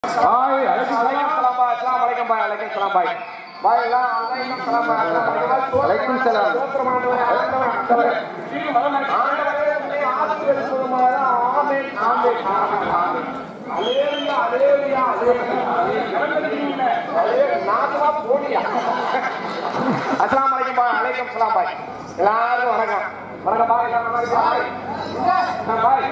பாய் அலைக்கும் சலாம் பாய் அஸ்ஸலாமு அலைக்கும் பாய் அலைக்கும் சலாம் பாய் பாய் எல்லாம் அலைக்கும் சலாம் பாய் அலைக்கும் சலாம் அஸ்ஸலாமு அலைக்கும் பாய் அலைக்கும் சலாம் பாய் எல்லாருக்கும் வணக்கம் வணக்கம் பாய் எல்லாம் நல்லா இருக்கீங்களா? பாய்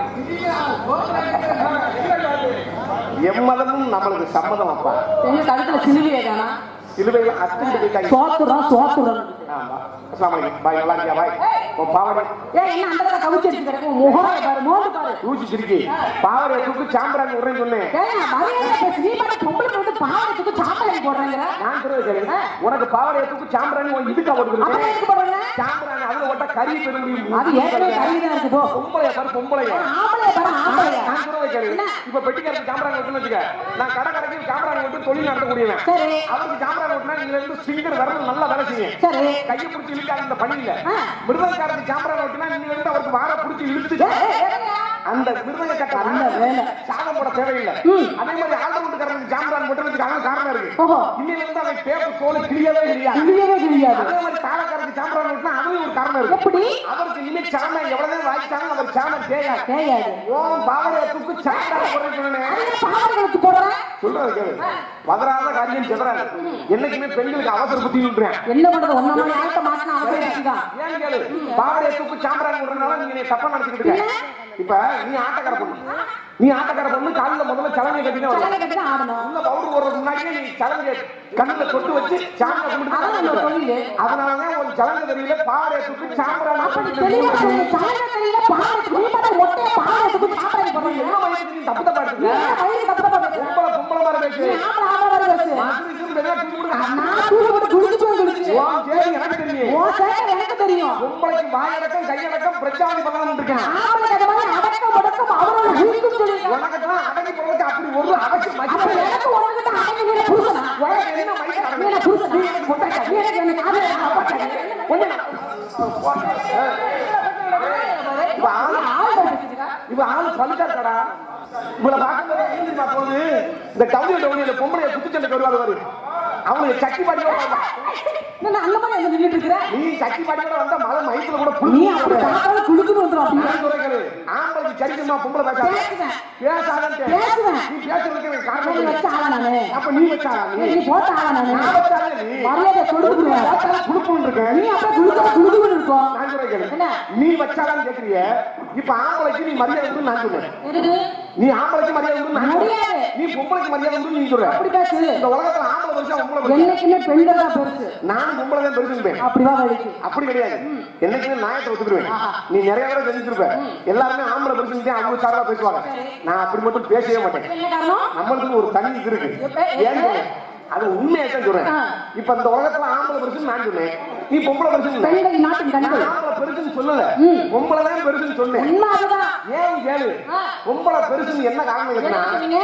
எம்மதமும் நம்மளுக்கு சம்மதம் அப்பா எங்க கழுத்துல சிலுவையை காணா சிலுவையில் அத்துட்டு போயிட்டாங்க சோத்துறோம் சோத்துறோம் ஆமா. அஸ்ஸலாமு அலைக்கும் பாய் நல்லா இருக்கியா பாய் உன் பாவடை ஏ என்ன அந்த இடத்துல கவிச்சு எடுத்து கிடக்கும் முகம் பாரு மோந்து பாரு யூசி சிரிக்கி பாவடைய தூக்கு சாம்பிராணி விடுறேன்னு சொன்னேன் ஏய் மரியாதை பேசு நீ பாட்டு பொம்பளை போட்டு பாவத்துக்கு சாப்பாடு போடுறேங்கிற நான் சொல்றது கேளு உனக்கு பாவடைய தூக்கு சாம்பிராணி உன் இதுக்கு அப்புறம் போட்டுக்கிறேன் எதுக்கு போடுறேன் சாம்பிராணி அதுல ஓட்ட கறி பெருங்கி அது ஏற்கனவே கருவிதான் இருக்கு போ பொம்பளைய பாரு பொம்பளைய ஆம்பளைய பாரு ஆம்பளைய நான் சொல்றது கேளு என்ன? இப்ப பெட்டிக்காரருக்கு சாம்பிராணி விட்டுன்னு வச்சுக்க நான் கடை கடைக்கு சாம்பிராணி விட்டு தொழில் நடத்தக்கூடியவன் சரி அவருக்கு சாம்பிராணி விட்டுனா நீங்க இருந்து சிங்கர் வரது நல்லா வேலை செய்யுங்க சரி கையை பிடிச்சி இழுக்காத இந்த பணி இல்ல ஆ. மிருதங்காரருக்கு சாம்பிராணி விட்டுனா நீங்க இருந்து அவருக்கு வார பிடிச்சி இழுத்து ஏய், ஏய், ஏய்யா. அந்த மிருதங்க கட்ட அந்த வேலை. சாதம் போட தேவையில்லை ம். அதே மாதிரி ஆண்டவனுக்காரனுக்கு ஜாம்பரான் போட்டதுக்கு அவன் காரணம் இருக்கு ஓஹோ. இன்னையில இருந்து அவன் பேப்பர் தோலை கிளியவே கிடையாது கிழியவே கிழியாது அதே மாதிரி தாளக்காரருக்கு ஜாம்பரான் போட்டா அதுவும் ஒரு காரணம் இருக்கு எப்படி அவருக்கு இனிமே சாம எவ்வளவு வாய்ச்சாலும் அவர் சாம தேயாது தெரியாது ஓம் பாவடைய தூக்கு சாம்பரான் போடுறேன்னு சொன்னேன் அது பாவங்களுக்கு போடுறேன் சொல்றது கேளு பதறாத காரியம் செதறாது என்னைக்குமே பெண்களுக்கு அவசர புத்தி விட்டுறேன் என்ன பண்றது ஒன்ன மாதிரி ஆட்ட மாட்டினா அவசரம் தான் ஏன் கேளு பாவடைய தூக்கு சாம்பரான் விடுறதுனால நீங்க என்னை தப்பா நினைச்சுக்கிட்டு இருக்க இப்ப நீ ஆட்டக்கார பொண்ணு நீ ஆட்டக்கார பொண்ணு காலில் முதல்ல சலங்கை கட்டினா சலங்கை கட்டி தான் ஆடணும் உள்ள பவுடர் போடுறதுக்கு முன்னாடியே நீ சலங்கை கண்ணுல தொட்டு வச்சு சாமியை அதான் நம்ம கும்பிட்டு தொழிலு. அதனாலதான் ஒரு சலங்கை தெரியல பாவடைய தூக்கி சாம்பரான் அப்படி தெளிவா சொல்லு சலங்கை தெரியல பாவத்துக்கு நீ பாட்டு ஒட்டைய பாவத்துக்கு சாப்பாடு போடுறீங்க என்ன வயசுக்கு நீ தப்பு தப்பா நீ எடுத்துக்க என்ன வயிறு தப்பு தப்பா பேசுற? பொம்பளை பொம்பளை மாதிரி பேசு நீ ஆம்பளை ஆம்பளை மாதிரி பேசு. மதுரைக்கும் பெரிய தூக்கி விடுங்க. நான் தூக்கு போட்டு குளிச்சு போய் குளிச்சு. உன் ஜேடி எனக்கு தெரியும் உன் சேட்டை எனக்கு தெரியும். பொம்பளைக்கு வாயடக்கம் கையடக்கம் பிரச்சாதி பண்ணலாம் இருக்கேன் ஆம்பளை அது மாதிரி அடக்கம் ஒடுக்கம் அவரோட உயிர்க்கும் சொல்லியிருக்காங்க. உனக்கெல்லாம் அடங்கி போறதுக்கு அப்படி ஒரு அவசியம் அப்ப மதிப்பு எனக்கு உனக்கிட்ட அடங்கி நீ என்ன புருஷனா? உனக்கு என்ன மயிர் நீ அடங்கு? என்ன புருஷன்? நீ எனக்கு பொட்டாட்டி. நீ எனக்கு எனக்கு ஆளு எனக்கு அப்பட்டாட்டி. ஒண்ணு இல்ல. இப்ப ஆளு ஆள் படிச்சிருக்கா? இவ ஆளு பழுக்காடா இவளை பார்க்கும்போது ஏன் தெரியுமா போகுது இந்த டவுனிய டவுனியில பொம்பளைய குத்துச்சண்டைக்கு வருவாரு பாரு அவங்களுக்கு சக்கி பாட்டியோட வந்தா என்ன அந்த மாதிரி அங்க நின்னுட்டு இருக்கிற? நீ சக்கி பாட்டியோட வந்தா மலை மயத்துல கூட நீ அப்படி புழுந்து பார்த்தாலும் குளுக்குன்னு வந்துரும் அப்படியே. நான் சொல்றேன் ஆம்பளைக்கு சரிக்குமா பொம்பளை பேசாத பேசுவேன். பேசாதன்ட்டு பேசுவேன். நீ பேசுறதுக்கு எனக்கு நீ காரணம் வச்ச இல்லை. ஆளா நானு? அப்ப நீ வச்சாளா நீ நீ போட்ட ஆளா நானு? நான் வச்சாலே நீ மரியாதை கொடுத்துருவேன். வச்சாலும் குடுப்புன்னு இருக்கேன் நீ அப்படியே குளுக்குன்னு குளுக்குன்னு இருக்கும். நான் சொல்றேன் கேளு. என்ன? நீ வச்சாலான்னு கேக்குறிய இப்ப ஆம்பளைக்கு நீ மரியாதை கொடுன்னு நான் சொல்றேன் எதுக்கு? நீ ஆம்பளைக்கு மரியாதை கொடுன்னு நான் சொல்றேன் முடியாது. நீ பொம்பளைக்கு மரியாதை கொடுன்னு நீ சொல்ற அப்படி பேசு. இந்த உலகத்துல ஆம்பளை பெருசா பொம்பளை பெருசா என்னைக்குமே பெண்கள் தான் பெருசு நானும் பொம்பளை தான் பெருசுப்பேன் அப்படிவா வலிக்கு அப்படி கிடையாது என்னைக்குமே நாயத்தை ஒத்துக்குருவேன் நீ நிறைய பேரை தெரிஞ்சிருப்ப எல்லாருமே ஆம்பளை பெருசுன்னு அவங்க சார்பா பேசுவாங்க நான் அப்படி மட்டும் பேசவே மாட்டேன் என்ன காரணம் நம்மளுக்கு ஒரு தனி இது இருக்கு ஏன் சொல்றேன்? அது உண்மையை தான் சொல்றேன் ஆ. இப்ப இந்த உலகத்துல ஆம்பளை பெருசுன்னு நான் சொன்னேன் நீ பொம்பளை பெருசுன்னு சொன்ன. பெண்கள் நாட்டின் கண்கள் நான் ஆம்பளை பெருசுன்னு சொல்லல ம். பொம்பளை தான் பெருசுன்னு சொன்னேன் உண்மை அதுதான் ஏன் கேளு ஆ. பொம்பளை பெருசுன்னு என்ன காரணம் என்ன இருக்குன்னா சொன்னீங்க?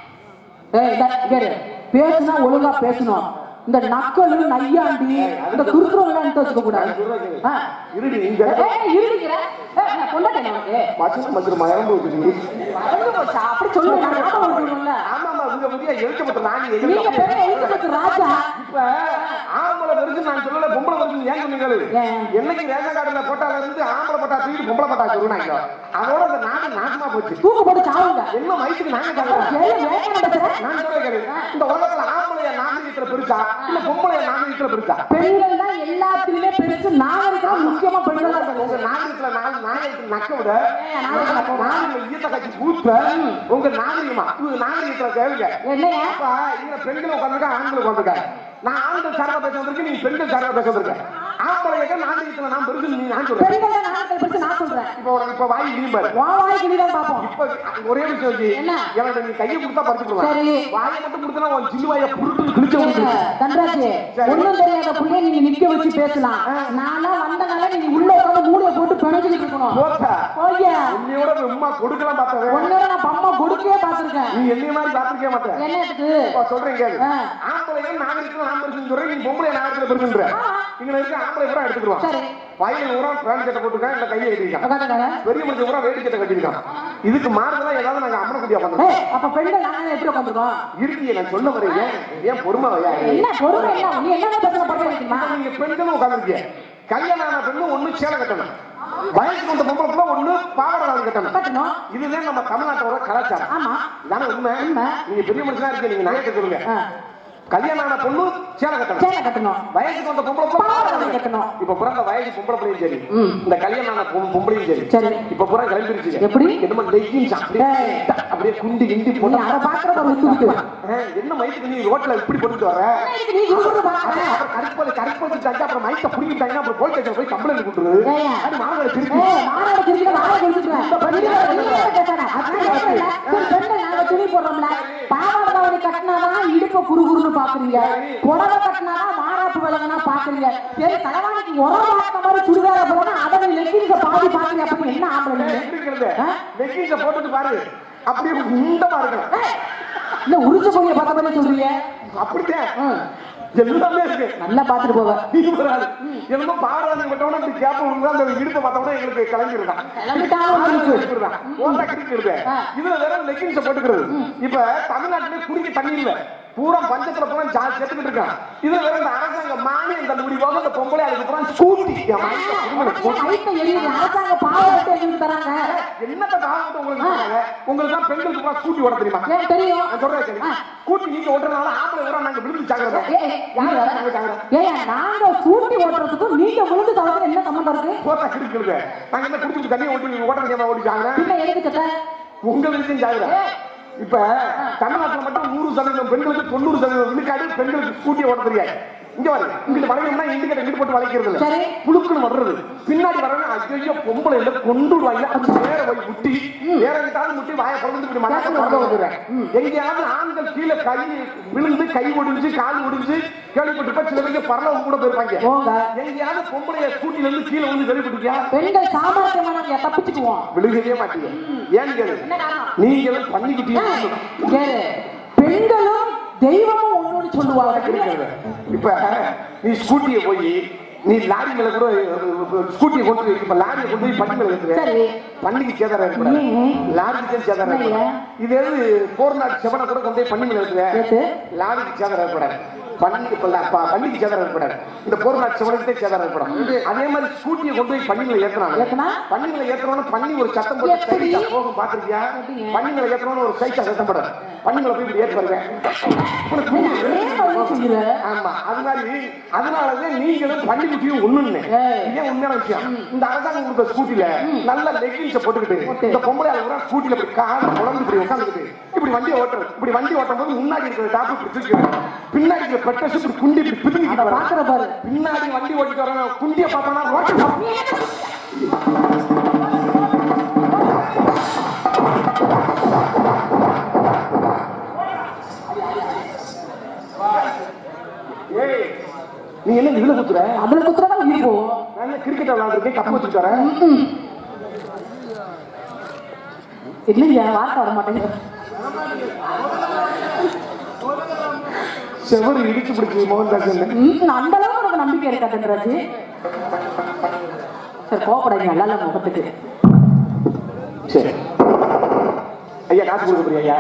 ஏய், இந்தா, இங்க இரு. பேசுனா ஒழுங்கா பேசணும் இந்த நக்கலு நையாண்டி இந்த குறுக்குறவங்க எல்லாம் வச்சுக்க கூடாது நான் சொல்றேன் கேளு. ஆ. இருடி இங்க ஏய், இருடிக்கிற. ஏய், நான் கொண்டாட்டேன் உனக்கு. மச்சம் மச்சம் மறந்து வச்சுருங்க மறந்து போச்சா? அப்படி சொல்லு, நான் ஞாபகம் வச்சுக்கணும்ல. ஆமா ஆமா உங்க புதிய எழுச்சப்பட்ட ராணி நீங்க எங்க பெரிய எழுத்துக்கு ராஜா இப்ப ஆம்பளை பெருசு நான் சொல்லல பொம்பளை பெருசு ஏன் சொன்னீங்க ஏன்? என்னைக்கு ரேஷன் கார்டுல போட்டால இருந்து ஆம்பளை பட்டா தூக்கிட்டு பொம்பளை பட்டா சொல்லுனாங்க அதோட இந்த நாடு நாசமா போச்சு தூக்கு போட்டு சாவுங்க என்ன வயசுக்கு நாங்க சாப்பிடுறோம் ஏய், வேகமா பேசுற. நான் சொல்றேன் கேளு. இந்த உலகத்துல ஆம்பளைய நாகரிகத்துல பெருசா இல்ல பொம்பளைய நாகரிகத்துல பெருசா பெண்கள் தான் எல்லாத்துலயுமே பெருசு நாகரிகம் முக்கியமா பெண்கள் தான் பெருசு. உங்க நாகரிகத்துல நாலு நாகரிகத்துல நக்க விட ஏய், நாகரிகத்துல போ. நாகரிக ஈத்த கட்சி கூத்த உங்க நாகரிகமா இது நாகரிகத்துல கேளுங்க என்னையா அப்ப இதுல பெண்கள் உட்காந்துருக்கா ஆண்கள் உட்காந்துருக்காங்க நான் ஆண்கள் சார்பா பேச வந்திருக்கேன் நீ பெண்கள் சார்பா பேச வந்திருக்கேன் ஆம்பளைங்க நாகரிகத்துல நான் பெருசு நீ நான் சொல்றேன் பெண்கள் தான் நாகரிகத்தை பெருசு நான் சொல்றேன் இப்ப உனக்கு இப்ப வாய் நீம்பாரு வா வாய்க்கு நீ தான் பாப்போம் இப்ப ஒரே விஷயம் வச்சு என்ன? எனக்கு நீ கையை கொடுத்தா பறிச்சு சரி. விடுவேன் வாயை மட்டும் கொடுத்தா உன் சில்லு வாயை புருட்டு கிழிச்சு விடுவேன் தன்ராஜ் ஒண்ணும் தெரியாத புள்ளைய நீங்க நிக்க வச்சு பேசலாம் நானா வந்தனால நீங்க உள்ள உட்கார்ந்து மூடிய போட்டு பிணைஞ்சுக்கிட்டு இருக்கணும் போத்தா போய்யா என்னையோட உம்மா கொடுக்கலாம் பார்த்தவன் ஒன்னோட நான் பம்மா கொடுக்கவே பார்த்திருக்கேன் நீ என்னைய மாதிரி பார்த்திருக்கே மாட்டேன் என்னத்துக்கு இப்ப சொல்றேன் கேளு ஆ. ஆம்பளைங்க நாகரிகம் நாமரிசம் சொல்றேன் நீ பொம்பளை நாகரிகத்துல பெருசுன்ற இங்க இருக்க ஆம்பளை பூரா எடுத்துக்குவான் சரி பையன் பூரா பேண்ட் சட்டை போட்டுருக்கான் இல்ல கையை கட்டிருக்கான் உட்காந்துக்காங்க பெரிய மனுஷன் பூரா வேட்டி சட்டை கட்டிருக்கான் இதுக்கு மாறுதலா ஏதாவது நாங்க அம்மனை குட்டியா பண்ணோம் ஏய் அப்ப பெண்கள் நாங்க எப்படி உட்காந்துருக்கோம் இருக்கியே நான் சொல்ல வரேன் ஏன் ஏன் பொறுமை வையா என்ன பொறுமை என்ன நீ என்ன பிரச்சனை பண்ற வைக்குமா இப்ப நீங்க பெண்களும் உட்காந்துருக்கீங்க கல்யாணம் ஆன பெண்ணு ஒண்ணு சேலை கட்டணும் வயசுக்கு வந்த பொம்பளை புள்ள ஒண்ணு பாவாடை தாவணி கட்டணும் கட்டணும் இதுதான் நம்ம தமிழ்நாட்டோட கலாச்சாரம் ஆமா இதானே உண்மை உண்மை. நீங்க பெரிய மனுஷனா இருக்கீங்க நீங்க நாயத்தை சொல்லுங்க ஆ, கல்யாணம் ஆன பொண்ணு சேலை கட்டணும் சேலை கட்டணும் வயசுக்கு வந்த பொம்பளை புள்ள பாவாடை பாவாடை தாவணி தாவணி கட்டணும் இப்ப பிறந்த வயசு பொம்பளை பிள்ளையும் சரி ம். இந்த கல்யாணம் ஆன பொம்- பொம்பளையும் சரி சரி. இப்ப பூரா கிளம்பிருச்சு எப்படி? என்னமோ லெக்கின்ஸ் அப்படியே ஏய். அப்படியே குண்டி கிண்டி நீ போட்டு அதை பாக்குற ஒரு விட்டு விட்டு ஆ, என்ன மயத்துக்கு நீ ரோட்ல இப்படி போட்டுட்டு வர நீ குடுக்குறது பாக்குற அப்புறம் கருப்பது கருப்பது தங்க அப்புறம் மைக்க புடிங்கிட்டாங்க அப்புறம் போய் தச்சு போய் கம்ப்ளைண்ட் கொடுத்துருது ஏய்யா. அது மாணவரை திருப்பி ஏய், மாநாடு திருச்சிட்டு மாநாடு திருச்சிட்டு. வெளியில வெளியில பேசாத. அது கேட்கல. சரி, பெண்கள் நாங்க துணி போடுறோம்ல. பாவாடை தாவணி கட்டினாதான் இடுப்பை குறுகுறுன்னு பாக்குறீங்க. புடவை கட்டினாதான் மாறாப்பு விலகுனா பாக்குறீங்க. சரி, தலைவாணிக்கு உரம் பார்த்த மாதிரி சுடிதாரை போடணும்னா அதை நீ leggings-அ பாதி பாக்குறீங்க. அப்ப என்ன ஆம்பளை நீ? இருக்கிறது ஆ? லெக்கின்ஸ போட்டுட்டு பாரு அப்படியே உண்டமா இருக்கணும் ஏய், என்ன உரிச்ச கோழியை பார்த்த மாதிரி சொல்றீங்க அப்படித்தான் ம், எல்லாமே இருக்கு நல்லா பாத்துட்டு போவ நீ ஒரு ஆளு. என்னமோ பாரதாசி பட்டவன இப்படி கேப்ப விழுந்தா அந்த இடுப்பை பார்த்தவன எங்களுக்கு கிளம்பிருக்கான் கிளம்பிட்டாலும் உங்களுக்கு. ஆ. இதுல வேற லெக்கின்ஸ போட்டுக்கிறது இப்ப தமிழ்நாட்டிலே குடிக்க தண்ணி இல்ல பூரா பஞ்சத்துல பூரா ஜா செத்துக்கிட்டு இருக்கான் இதுல வேற இந்த அரசாங்க மானியம் தள்ளுபடி போக இந்த பொம்பளை அதுக்கு பூரா ஸ்கூட்டி என் மகன் திருமணம் ஸ்கூட்டி. கைத்த எரியுது. அரசாங்க பாவாடை எங்களுக்கு தராங்க என்னத்த காரணத்தை உங்களுக்கு தராங்க? உங்களுக்கு தான் பெண்களுக்கு பூரா ஸ்கூட்டி ஓட தெரியுமா ஏன் தெரியும் நான் சொல்றேன் கேளு. ஆ. ஸ்கூட்டி நீங்க ஓட்டுறதுனால ஆம்பளை பூரா நாங்க விழுந்து ஜாக்கிரதை ஏய், ஏய், யாரு வர? ஏய்யா, நாங்க ஸ்கூட்டி ஓட்டுறதுக்கும் நீங்க விழுந்து தவிர என்ன சம்பந்தம் இருக்கு போட்டா கிடுக்கிறது நாங்க என்ன குடிச்சு தண்ணி ஓட்டி ஓட்ட முடியாம ஓடிட்டாங்க பின்ன எதுக்கு சட்டை உங்களுக்கு ஜாகிரதை இப்ப தமிழ்நாட்டுல மட்டும் நூறு சதவீதம் பெண்களுக்கு தொண்ணூறு சதவீதம் விழுக்காடு பெண்களுக்கு ஸ்கூட்டி ஓட்ட தெரியாது இங்க வரு இங்கிட்டு வளைக்கணும்னா இண்டிகேட்டர் இங்கிட்டு போட்டு வளைக்கிறது இல்ல சரி. புழுக்குன்னு வர்றது பின்னாடி வரணும் ஐயோ பொம்பளை இல்ல கொண்டு வாயில அது வேற போய் முட்டி வேற எங்கிட்டாவது முட்டி வாயை பிறந்து இப்படி மனசு வரத வந்துடுறேன் எங்கேயாவது ஆண்கள் கீழே கை விழுந்து கை ஒடிஞ்சு கால் ஒடிஞ்சு கேள்விப்பட்டிருப்ப சில பேருக்கு பரலவங்க கூட போயிருப்பாங்க போங்க எங்கேயாவது பொம்பளைய ஸ்கூட்டில இருந்து கீழே வந்து கேள்விப்பட்டிருக்கியா பெண்கள் சாமர்த்தியமானவங்க தப்பிச்சுக்குவோம் விழுகவே மாட்டீங்க ஏன்னு கேளு என்ன காரணம் நீங்களும் பண்ணிக்கிட்டீங்க கேளு பெண்களும் தெய்வமும் ஒண்ணுன்னு சொல்லுவாங்க இருக்கிறது இப்ப நீ ஸ்கூட்டியை போய் நீ லாரி மேல கூட ஸ்கூட்டியை கொண்டு போய் இப்ப லாரியை கொண்டு போய் பண்ணி மேல ஏத்துற சரி பண்ணிக்கு சேதாரம் இருக்கக்கூடாது ஏன்? லாரிக்கு தான் சேதாரம் இல்லையே. இருக்கக்கூடாது. இது எது போர் நாட்டு செவனை கூட கொண்டு போய் பண்ணி மேல ஏத்துற ஏத்து. லாரிக்கு சேதாரம் இருக்கக்கூடாது பண்ணி இப்ப லா- ப- பண்ணிக்கு சேதாரம் இருக்கக்கூடாது இந்த போர் நாட்டு செவனுக்கு தான் சேதாரம் இருக்கக்கூடாது அதே மாதிரி ஸ்கூட்டியை கொண்டு போய் பண்ணி மேல ஏத்துறாங்க ஏத்துனா? பண்ணி மேல ஏத்துறவன பண்ணி ஒரு சத்தம் போட்டு எப்படி? சைக்கிள் போகும் பாத்திருக்கியா எப்படிங்க? பண்ணி மேல ஏத்துறவன ஒரு சைக்கிள் சத்தம் போட பண்ணி மேல போய் இப்படி ஏத்து பாருங்க உனக்கு புரியுது? ஏன் பதில் சொல்லுற? ஆமா அது மாதிரி அதனாலதான் நீங்களும் பள்ளி குட்டியும் ஒண்ணுன்னு ஏய். இதே உண்மையான விஷயம் இந்த அரசாங்கம் கொடுத்த ஸ்கூட்டில நல்ல லெகின்ஸ போட்டுக்கிட்டு இந்த பொம்பளை ஆளுங்க ஸ்கூட்டில இப்படி கால குழம்பு இப்படி உட்காந்துக்கிட்டு இப்படி வண்டி ஓட்டுறது இப்படி வண்டி ஓட்டும் போது முன்னாடி இருக்கிற டாப் இப்படி தூக்கி பின்னாடி இருக்கிற பெட்டஸ் இப்படி குண்டி இப்படி அத பிதுங்கிட்டு வர பாக்குற பாரு பின்னாடி வண்டி ஓட்டிட்டு வரவன் குண்டிய பார்த்தானா ரோட்டு ஏய் நீ என்ன இதுல குத்துற அதுல குத்துறதா உயிர் போகும் நான் கிரிக்கெட் விளையாண்டுருக்கேன் கப்பு வச்சுட்டு வரேன் இல்லைங்க வார்த்தை வர மாட்டேங்குது செவரு இடிச்சு பிடிச்சி மோகன் தாஸ் ம், அந்த அளவுக்கு உனக்கு நம்பிக்கை இருக்கா தன்ராஜ் சரி கோவப்படாதீங்க நல்லா இல்ல முகத்துக்கு சரி ஐயா காசு கொடுக்க போறியா ஐயா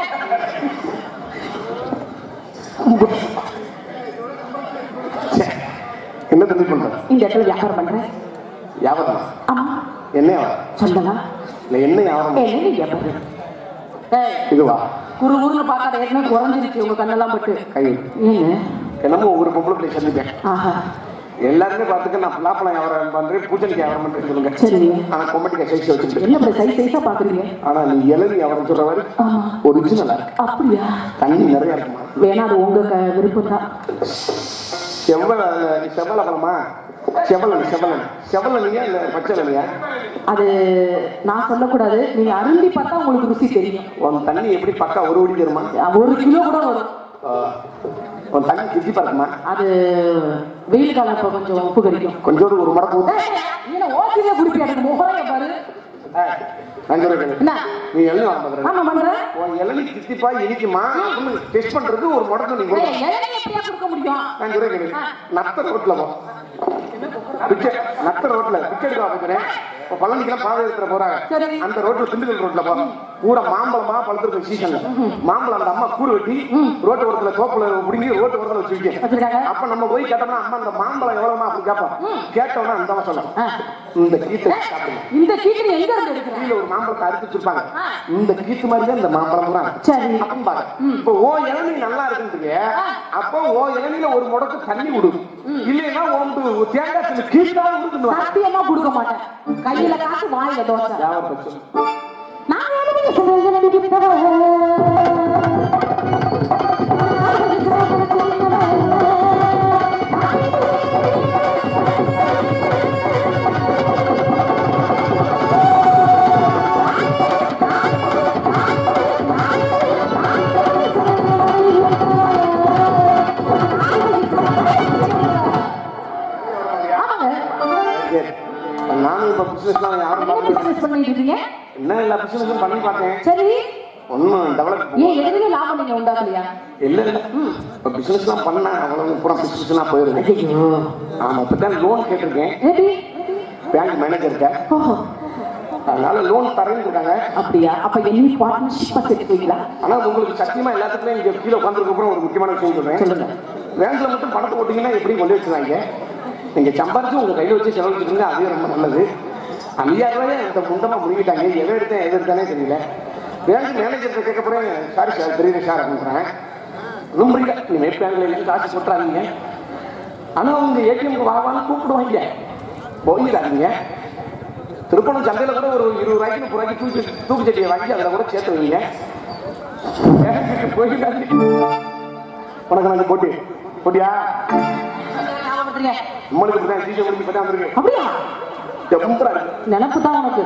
சரி. என்ன தொழில் பண்ற இந்த இடத்துல வியாபாரம் பண்றேன் வியாபாரம் ஆமா என்ன வியாபாரம் சொல்லலாம் இல்ல என்ன வியாபாரம் ஏய், என்ன வியாபாரம் ஏய் இதுவா குறு குறுன்னு பார்க்காத ஏற்கனவே குறைஞ்சிருச்சு உங்க கண்ணெல்லாம் பட்டு கை ஏங்க என்னமோ ஒரு பொம்பளை பிள்ளை சந்திப்பேன் ஆஹா எல்லாருமே பார்த்துக்க நான் பலாப்பழம் வியாபாரம் பண்றேன் பூஜைக்கு வியாபாரம் பண்றேன் சொல்லுங்க சரிங்க ஆனா கொம்பட்டிக்க சைஸ் வச்சுட்டு என்ன இப்படி சைஸ் சைஸா பாக்குறீங்க ஆனா நீ இளநீ வியாபாரம் சொல்ற மாதிரி ஆமா ஒரிஜினலா இருக்கு அப்படியா தண்ணி நிறைய இருக்குமா வேணா அது உங்க க- விருப்பம் தான் செவ்வள செவ்வள பழமா செவ்வளனி செவ்வளனி செவ்வளனியா இல்ல பச்சைலனியா அது நான் சொல்லக்கூடாது நீங்க அருந்தி பார்த்தா உங்களுக்கு ருசி தெரியும் உன் தண்ணி எப்படி பக்கா ஒரு ஓடி தருமா ஒரு கிலோ கூட வரும் உன் தண்ணி திருப்பி பார்க்குமா அது வெயில் காலம் இப்ப கொஞ்சம் உப்பு கறிக்கும் கொஞ்சோடு ஒரு மடக்கு ஊத்து. நீங்க ஓசிலே குடிப்பி எனக்கு முகரைய பாரு ஏய், நான் சொல்றேன் என்ன நீ எழுதி வாங்க ஆமா பண்றேன் உன் இளநீ தித்திப்பா இனிக்குமா டெஸ்ட் பண்றது ஒரு முடக்கு நீ கொடு. இளநீ எப்படியா கொடுக்க முடியும் நான் சொல்றேன் கேளு. நத்த ரோட்ல போ பிச்சை நத்த ரோட்ல பிச்சை எடுக்க வைக்கிறேன் இப்ப பழனிக்கெல்லாம் பாதை எடுத்துற போறாங்க சரி. அந்த ரோட்ல திண்டுக்கல் ரோட்ல போ பூரா மாம்பழமா பழுத்திருக்க சீசன்ல மாம்பழம் அந்த அம்மா கூறு வெட்டி ரோட்டு ஓரத்துல தோப்புல முடிங்கி ரோட்டு ஓரத்துல வச்சு விக்க வச்சிருக்காங்க அப்ப நம்ம போய் கேட்டோம்னா அம்மா அந்த மாம்பழம் எவ்வளவுமா அப்படி கேட்போம் கேட்டோம்னா அந்த அம்மா சொல்லலாம் ஆ. இந்த கீத்தை சாப்பிடுங்க இந்த கீட்டு எங்க இருந்து எடுக்கிறேன் கீழே ஒரு மாம்பழத்தை அறுத்து வச்சிருப்பாங்க இந்த கீத்து மாதிரி தான் இந்த மாம்பழம் தான் சரி அப்பம் பாரு இப்போ ஓ இளநீ நல்லா இருக்குன்றீங்க அப்போ ஓ இளநீல ஒரு முடக்கு தண்ணி விடு இல்லைன்னா உண்டு தேங்காய் தண்ணி கீழாக விடுன்னு சத்தியமா கொடுக்க மாட்டேன் கையில காசு வாயில தோசை வியாபாரம் பச்சு நான் எழுதி சொல்றேன் ஆமாங்க சரி. நானும் இப்ப பிசினஸ்லாம் யாரும் என்ன பார்க்கல. பிசினஸ் பண்ணிட்டு இருக்கீங்க என்ன எல்லா பிசினஸும் பண்ணி பார்த்தேன் சரி ஒன்னும் டெவலப் ஏன் எதுவுமே லாபம் நீங்க உண்டாக்கலையா இல்ல இல்ல இப்ப பிசினஸ்லாம் பண்ணா அவ்வளவு பூரா பிசினஸ்லாம் போயிருது ஐயோ ஆமா இப்பதான் லோன் கேட்டிருக்கேன் எப்படி பேங்க் மேனேஜர்கிட்ட ஓஹோ அதனால லோன் தரேன்னு இருக்காங்க அப்படியா அப்ப என்ன பார்ட்னர்ஷிப்பா சேர்த்துவீங்களா ஆனா உங்களுக்கு சத்தியமா எல்லாத்துக்குமே இங்க கீழே உட்காந்துருக்க அப்புறம் ஒரு முக்கியமான விஷயம் சொல்றேன் சொல்லுங்க பேங்க்ல மட்டும் பணத்தை போட்டீங்கன்னா எப்படி கொண்டு வச்சுருவாங்க நீங்க சம்பாரிச்சு உங்க கையில வச்சு செலவழிச்சுருங்க அதுவே ரொம்ப நல்லது ஐயாயிரம் ரூபாய் இந்த முண்டமா முடிவிட்டாங்க எதை எடுத்தேன் எது எடுத்தானே தெரியல பேங்க் மேனேஜர் கேட்க போறேன் சாரி சார் தெரியல சார் அப்படின்றேன் ரொம்ப இல்லை நீங்க பேங்க்ல எல்லாம் காசு கொட்டுறாதீங்க ஆனா உங்க ஏடிஎம்க்கு வாவான்னு கூப்பிடுவாங்க போயிடாதீங்க திருப்பணம் சந்தையில கூட ஒரு இருபது ரூபாய்க்கு முப்பது ரூபாய்க்கு தூக்கி தூக்கு சட்டியை வாங்கி அதில் கூட சேர்த்து வைங்க பேங்க்கு போயிடாதீங்க உனக்கு நாங்கள் போட்டி போட்டியா ஞாபகம் பண்றீங்க. நம்மளுக்கு இப்பதான் சீசன் முடிஞ்சு இப்பதான் வந்திருக்கு அப்படியா டெம்பரா இருக்கு நினப்பு தான் உனக்கு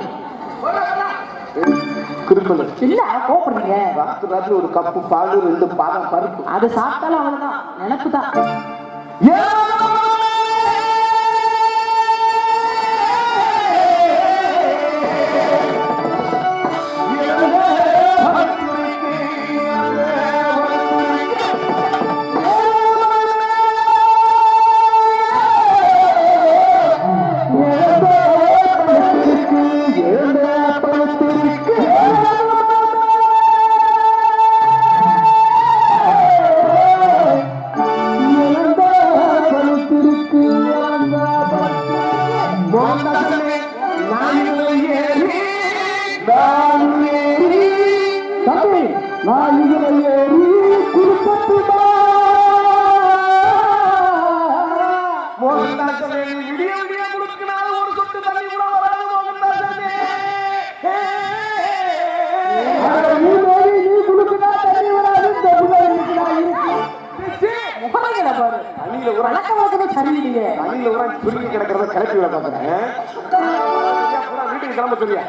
கிருப்பல் இல்ல கோபப்படுறீங்க ராத்திரி ராத்திரி ஒரு கப்பு பால் ரெண்டு பாதம் பருப்பு அது சாப்பிட்டாலும் அவ்வளவுதான் நினப்பு தான் மோகன்தாசனே விடிய விடிய முழுக்கினாலும் ஒரு சொட்டு தண்ணி கூட வராது மோகன்தாசனே முகமைகளை பாரு தண்ணியில ஊற வழக்க வழக்கமே சரியில்லையே தண்ணியில ஊற சுருங்கி கிடக்கிறத கிளப்பி விட பாக்குறேன் பூரா வீட்டுக்கு கிளம்ப சொல்லியா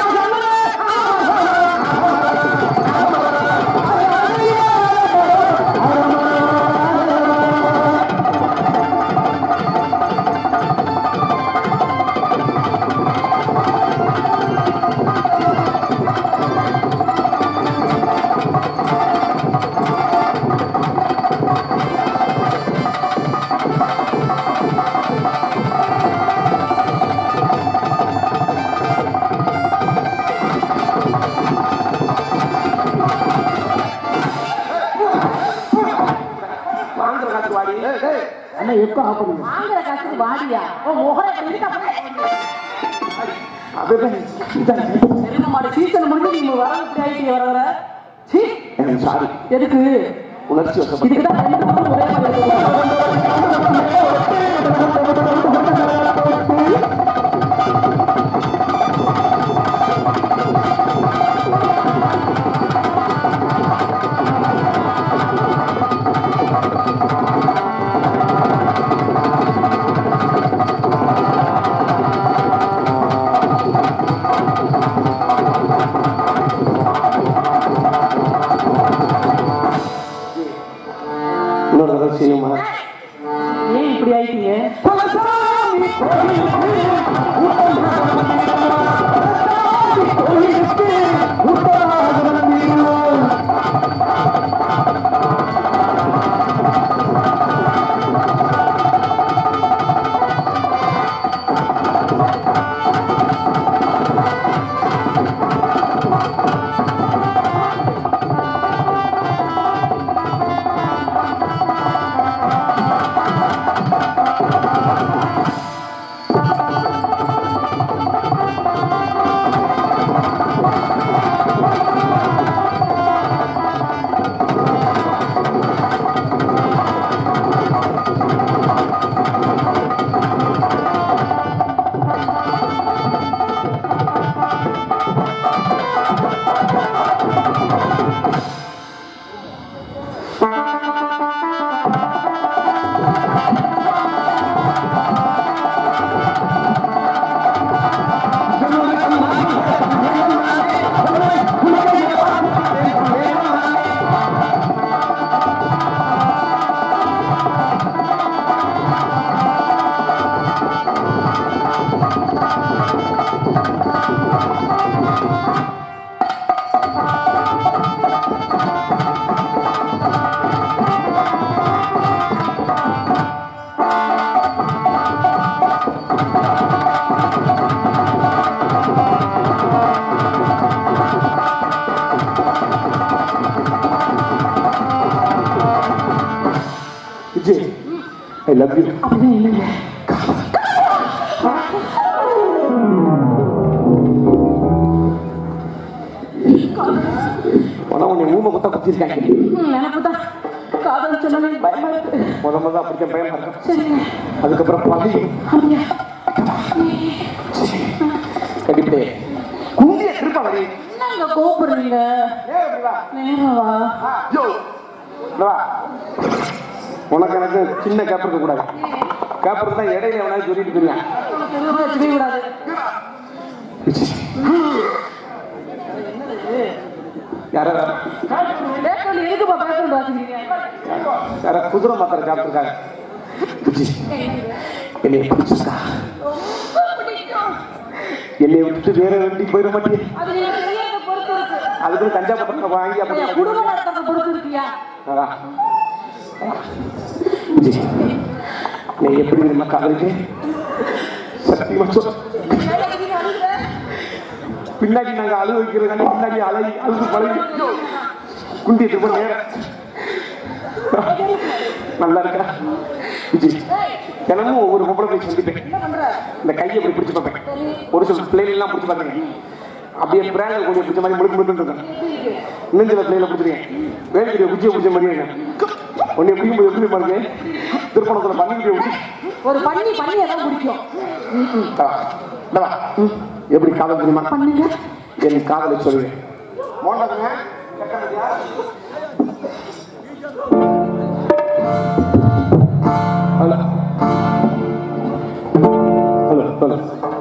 வாங்குற காத்து வாடி ஏய், ஏய். அண்ணா எப்ப ஆஃப் பண்ணுங்க வாங்குற காசுக்கு வாடியா ஓ முகரை இருக்கு அதுதான் தெரியுமா மாடு சீசன் முடிஞ்சு நீங்க வர இப்படி ஆயிட்டீங்க வர வர சீ எனக்கு சாரி எதுக்கு உணர்ச்சி வசப்பட்டு இதுக்கு தான் ரெண்டு பேரும் ஒரே மாதிரி இருக்கணும். இன்னொரு தடவை செய்யுமா ஏன் இப்படி ஆயிட்டீங்க விஜய் ஐ லவ் யூ அப்படிதான் இல்லைங்க ஆனா உன்னை ஊமை குத்தா குத்திருக்காங்க ம், எனக்கு தான் காதல் சொன்னாலே பயமா இருக்கு முத முத அப்படித்தான் பயமா இருக்கும் சரிங்க அதுக்கப்புறம் பதி அப்படியா கண்டிப்பே குந்திய திருப்ப வரி என்னங்க கோபப்படுறீங்க நேரவா யோ வா. உனக்கு எனக்கு சின்ன கேப் இருக்க கூடாது கேப் இருந்தா இடையில எவனாவது சொல்லிட்டு போயிருவேன் எதுவுமே வச்சுக்கவே கூடாது யாரா பேக்கல் எதுக்குப்பா பேக்கல் வாசிக்கிறீங்க யாரா குதிரை மாத்திரை சாப்பிட்டுருக்காங்க என்னை பிடிச்சிருக்கா என்னை விட்டுட்டு வேற வண்டி போயிட மாட்டேன் அது நீங்க செய்யறத பொறுத்து இருக்கு அதுக்குள்ள கஞ்சா பத்திரம் வாங்கி ஐயா, அப்படி குடும்ப நடத்துறத பொறுத்து இருக்கியா அதான். விஜய், நீ எப்படி தெரியுமா காதலிக்கு சத்தியமா சொல் பின்னாடி நாங்க அழு வைக்கிறது பின்னாடி அலை அழுது பழகி குண்டிய திரும்ப நேரம் நல்லா இருக்கா விஜய் தினமும் ஒவ்வொரு பொம்பளை போய் சந்திப்பேன் இந்த கையை இப்படி பிடிச்சு பார்ப்பேன் ஒரு சில பிள்ளைகள் எல்லாம் பிடிச்சு பார்த்துருக்கேன் அப்படியே பிராண்டில் கொஞ்சம் பிடிச்ச மாதிரி முழுக்க முழுக்க இருக்கேன் இன்னும் சில பிள்ளைகளை பிடிச்சிருக்கேன் வேலைக்கு குச்சியை பிடிச்ச மாதிரி இருக்கேன் உன்னை பிடிக்கும் போது எப்படி பாருங்க திருப்பணத்தில் பண்ணிக்கிட்டே விட்டு ஒரு பண்ணி பண்ணி எல்லாம் பிடிக்கும் தா, இந்தா வா. ம். எப்படி காதல் தெரியுமா பண்ணுங்க என் காதலை சொல்லுவேன் மோண்டதுங்க ஹலோ ஹலோ ஹலோ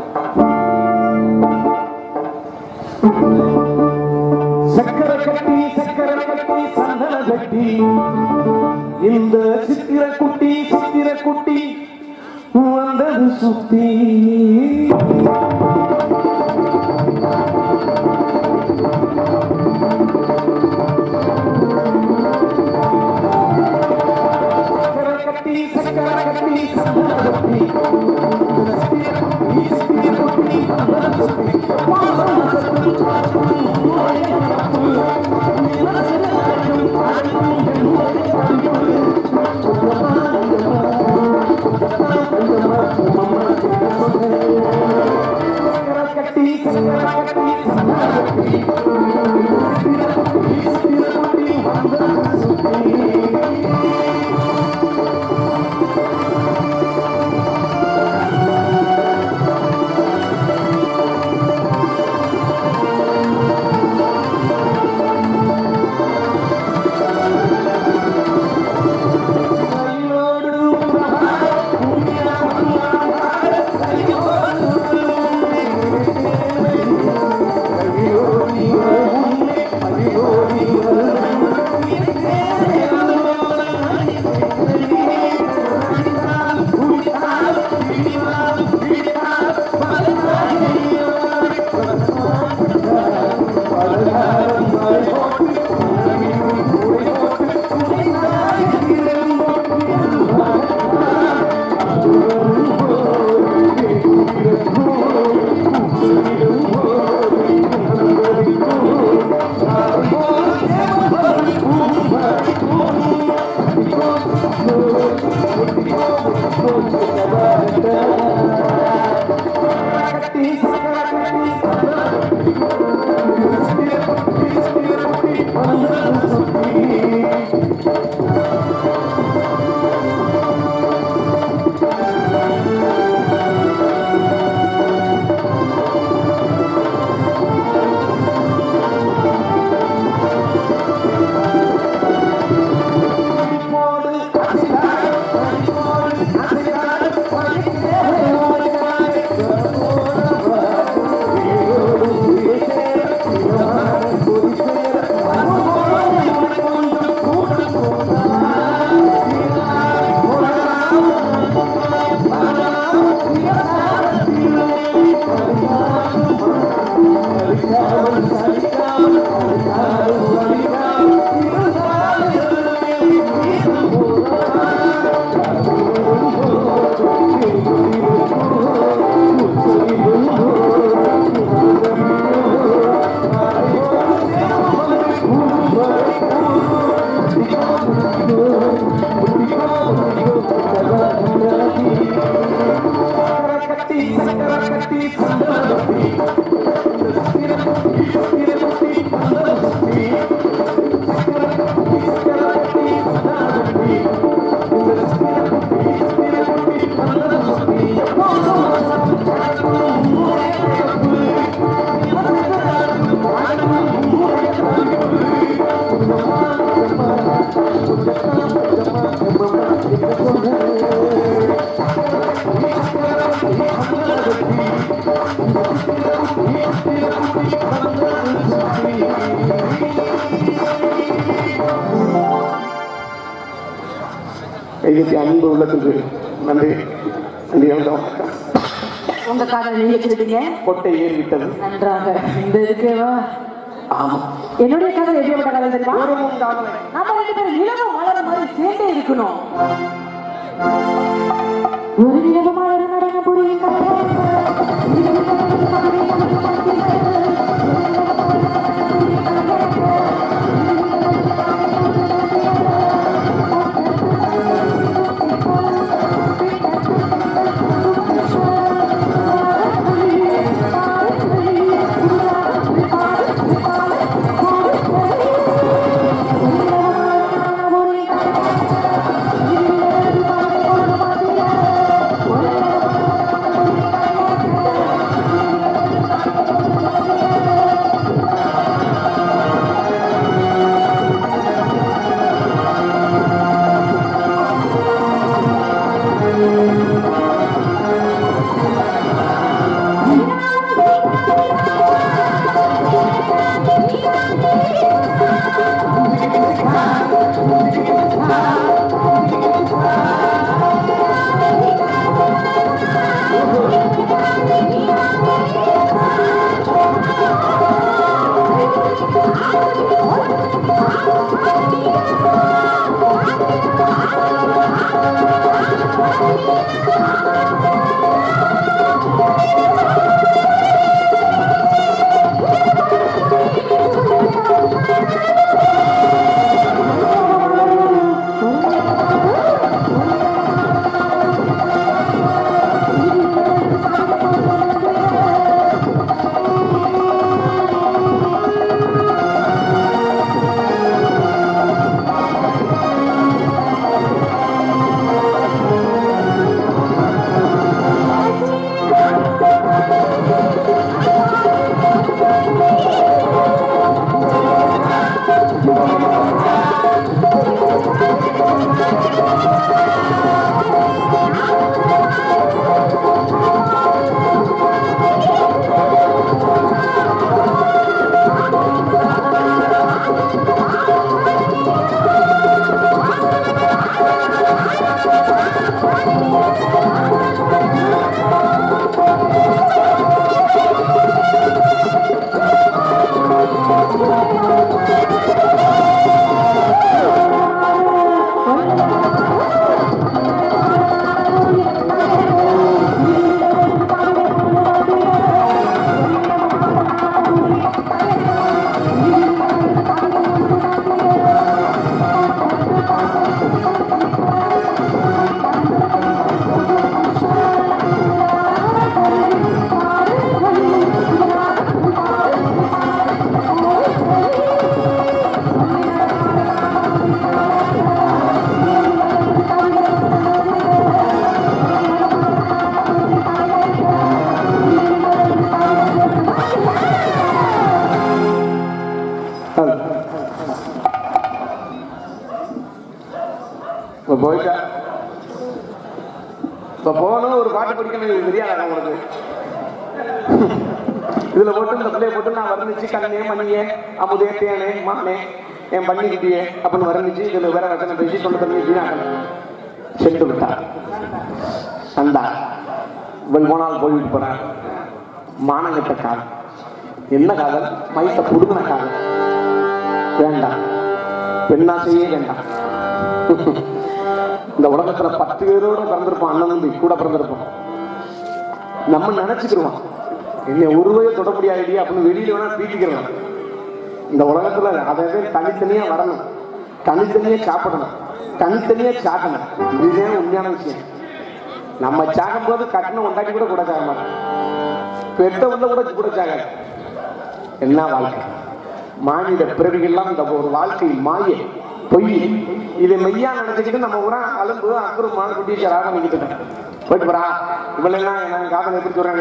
சக்கரை கட்டி சக்கரை கட்டி சந்தன கட்டி இந்த சித்திர குட்டி சித்திர குட்டி வந்தது சுத்தி சக்கரை கட்டி சக்கரை கட்டி சந்தன கட்டி சித்திர குட்டி சித்திர குட்டி வந்தது சுத்தி கட்டி கையெழுத்தி அன்பு உள்ளத்துக்கு நன்றி நன்றி வணக்கம் உங்க காதல் நீங்க சொல்லிட்டீங்க கொட்டை ஏறிவிட்டது நன்றாக இந்த இதுக்கேவா ஆமா என்னுடைய காதல் எப்படிப்பட்ட காதல் தெரியுமா ஒருமும் காதலை நம்ம ரெண்டு பேரும் நிலவும் மலர மாதிரி சேர்ந்தே இருக்கணும் ஒரு நிலவு மலர நடன புரியும் இப்ப போயிட்டா இப்ப போகணும் ஒரு பாட்டு படிக்கணும் இது தெரியாதா உங்களுக்கு இதுல போட்டு இந்த பிள்ளைய போட்டு நான் வர்ணிச்சு கண்ணே மணியே அமுதே தேனே மானே என் பண்ணிக்கிட்டியே அப்படின்னு வர்ணிச்சு இதுல வேற வச்சனை பேசி சொல்ல தண்ணி வீணாக்கணும் சென்று விட்டார் சண்டா இவள் போனால் போய்விட்டு போறார் மானங்கட்ட காதல் என்ன காதல் மைத்த புடுங்கின காதல் வேண்டாம் பெண்ணாசையே வேண்டாம் இந்த உலகத்துல பத்து பேரோட பிறந்திருப்போம் அண்ணன் தம்பி கூட பிறந்திருப்போம் நம்ம நினைச்சுக்கிருவோம் என்னை ஒருவையை தொட முடியாது அப்படின்னு வெளியில வேணா பீட்டிக்கிறோம் இந்த உலகத்துல அதை தனித்தனியா வரணும் தனித்தனியா சாப்பிடணும் தனித்தனியா சாக்கணும் இதுதான் உண்மையான விஷயம் நம்ம சாகும் போது கட்டின உண்டாக்கி கூட கூட சாக மாட்டோம் பெத்த உள்ள கூட கூட சாகாது என்ன வாழ்க்கை மானிட பிறவிகள்லாம் இந்த ஒரு வாழ்க்கை மாய பொய் இதை மெய்யா நினைச்சுக்கிட்டு நம்ம ஊரா அலும்பு அக்குறு மான் குட்டி சராக நிக்கிட்டு இருக்கோம். போயிட்டு போறா இவளெல்லாம் நாங்க காதல் எப்படி சொல்றாங்க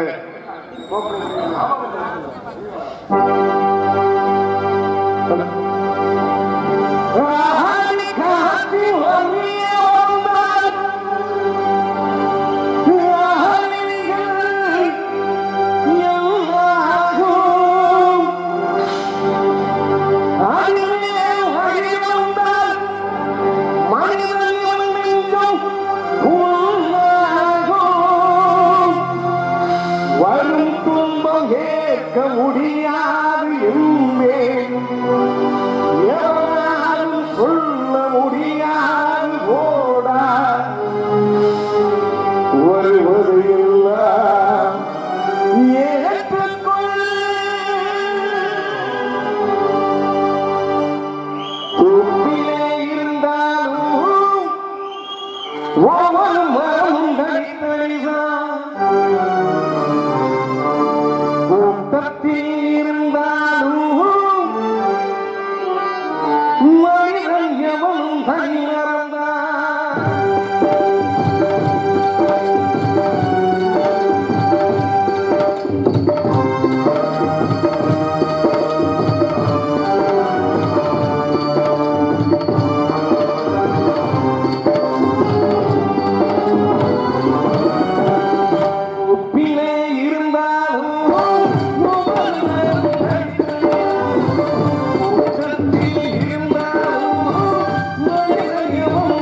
வரும் துன்பம் ஏற்க முடியாது என்பேன் எவராலும் சொல்ல முடியாது போடா வருவது எல்லாம் ஏற்றுக்கொள் தூக்கிலே இருந்தாலும் ஒவ்வொரு மரமும் தனித்தனிதான் கூட்டத்தில் இருந்தாலும் மனிதன் எவனும் தனி மறந்தான் உப்பிலே இருந்தாலும் கூட்டத்தில் இருந்தாலும் மனிதன் எவனும்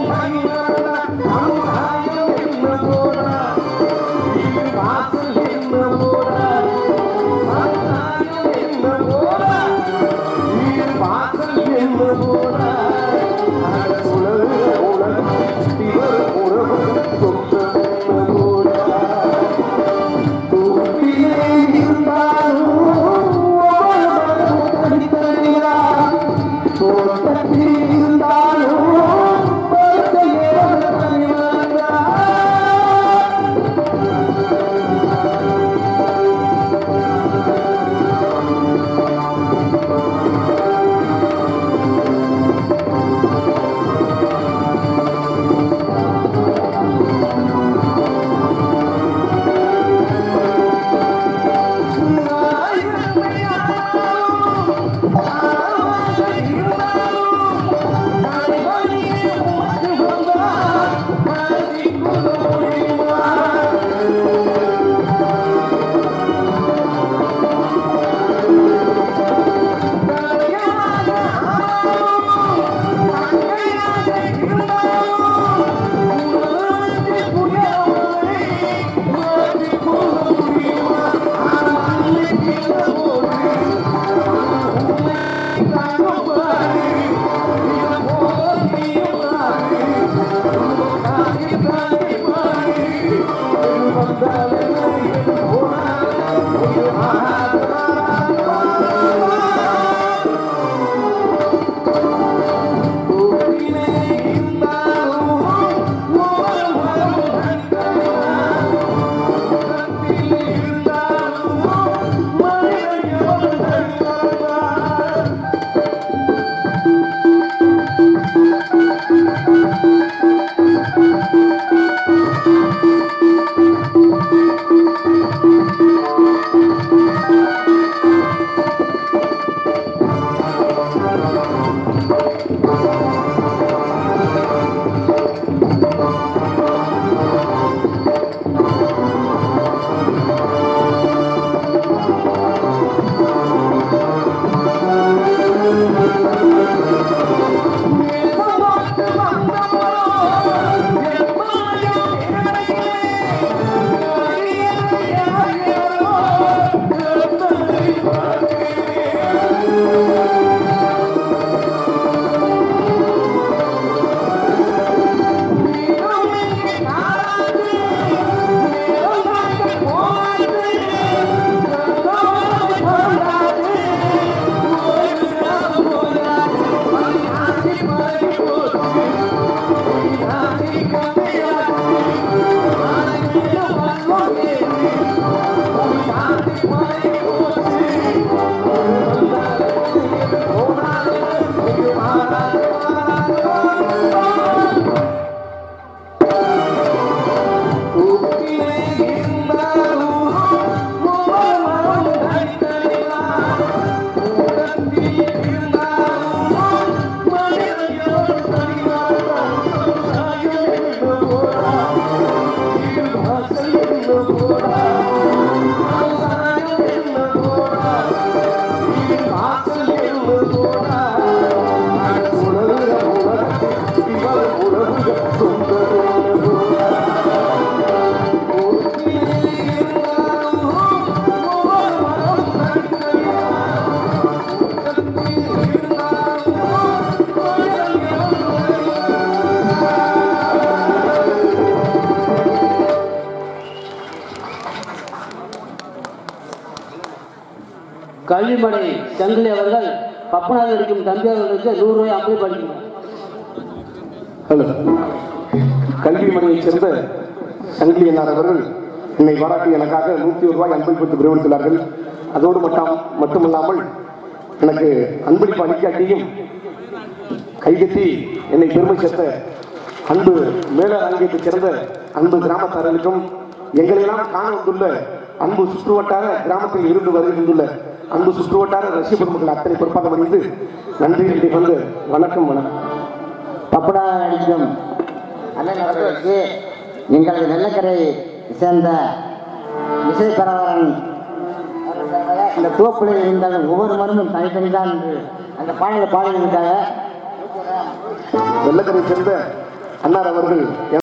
கல்விமடை சங்கிலி அவர்கள் பப்பனாக இருக்கும் தம்பி அவர்களுக்கு நூறு ரூபாய் அப்படி படிக்கணும் ஹலோ கல்விமணியைச் சேர்ந்த சங்கிலி அண்ணார் அவர்கள் என்னை பாராட்டி எனக்காக நூற்றி ஒரு ரூபாய் அன்பளிப்பு பிரவடித்துள்ளார்கள் அதோடு மட்டும் மட்டுமல்லாமல் எனக்கு அன்பளிப்பு அளிக்காட்டியும் கைகட்டி என்னை பெருமை சேர்த்த அன்பு மேலரங்கத்தைச் சேர்ந்த அன்பு கிராமத்தார்களுக்கும் எங்களையெல்லாம் காண வந்துள்ள அன்பு சுற்றுவட்டார கிராமத்தில் இருந்து வருகின்றுள்ள அன்பு சுற்றுவட்டார ரசிக பெருமக்கள் அத்தனை பொறுப்பாக மணிந்து நன்றி நன்றி கொண்டு வணக்கம் வணக்கம் பப்படா அடிக்கும் அண்ணன் அவர்களுக்கு எங்களது வெள்ளக்கரை சேர்ந்த இசை பரவரன் இந்த தோப்பில் இருந்த ஒவ்வொரு மருந்தும் தனித்தனிதான் என்று அந்த பாடலை பாடியிருக்காங்க வெள்ளக்கரை சேர்ந்த அன்னார் அவர்கள்